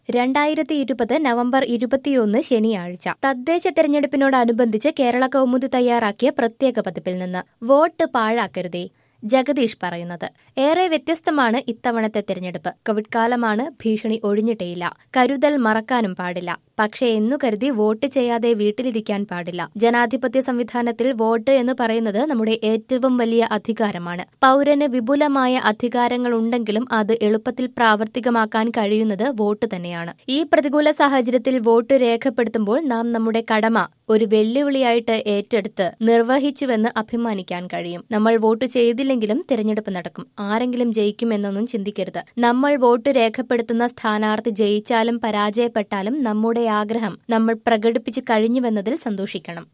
രണ്ടായിരത്തി ഇരുപത് നവംബർ ഇരുപത്തിയൊന്ന് ശനിയാഴ്ച തദ്ദേശ തെരഞ്ഞെടുപ്പിനോടനുബന്ധിച്ച് കേരള കൗമുദി തയ്യാറാക്കിയ പ്രത്യേക പതിപ്പിൽ നിന്ന് വോട്ട് പാഴാക്കരുതേ ജഗദീഷ് പറയുന്നത് ഏറെ വ്യത്യസ്തമാണ് ഇത്തവണത്തെ തെരഞ്ഞെടുപ്പ് കോവിഡ് കാലമാണ് ഭീഷണി ഒഴിഞ്ഞിട്ടേയില്ല കരുതൽ മറക്കാനും പാടില്ല പക്ഷേ എന്നു കരുതി വോട്ട് ചെയ്യാതെ വീട്ടിലിരിക്കാൻ പാടില്ല ജനാധിപത്യ സംവിധാനത്തിൽ വോട്ട് എന്ന് പറയുന്നത് നമ്മുടെ ഏറ്റവും വലിയ അധികാരമാണ് പൗരന് വിപുലമായ അധികാരങ്ങൾ ഉണ്ടെങ്കിലും അത് എളുപ്പത്തിൽ പ്രാവർത്തികമാക്കാൻ കഴിയുന്നത് വോട്ട് തന്നെയാണ് ഈ പ്രതികൂല സാഹചര്യത്തിൽ വോട്ട് രേഖപ്പെടുത്തുമ്പോൾ നാം നമ്മുടെ കടമ ഒരു വെല്ലുവിളിയായിട്ട് ഏറ്റെടുത്ത് നിർവഹിച്ചുവെന്ന് അഭിമാനിക്കാൻ കഴിയും നമ്മൾ വോട്ട് ചെയ്തില്ലെങ്കിലും തിരഞ്ഞെടുപ്പ് നടക്കും ആരെങ്കിലും ജയിക്കുമെന്നൊന്നും ചിന്തിക്കരുത് നമ്മൾ വോട്ട് രേഖപ്പെടുത്തുന്ന സ്ഥാനാർത്ഥി ജയിച്ചാലും പരാജയപ്പെട്ടാലും നമ്മുടെ ആഗ്രഹം നമ്മൾ പ്രകടിപ്പിച്ചു കഴിഞ്ഞുവെന്നതിൽ സന്തോഷിക്കണം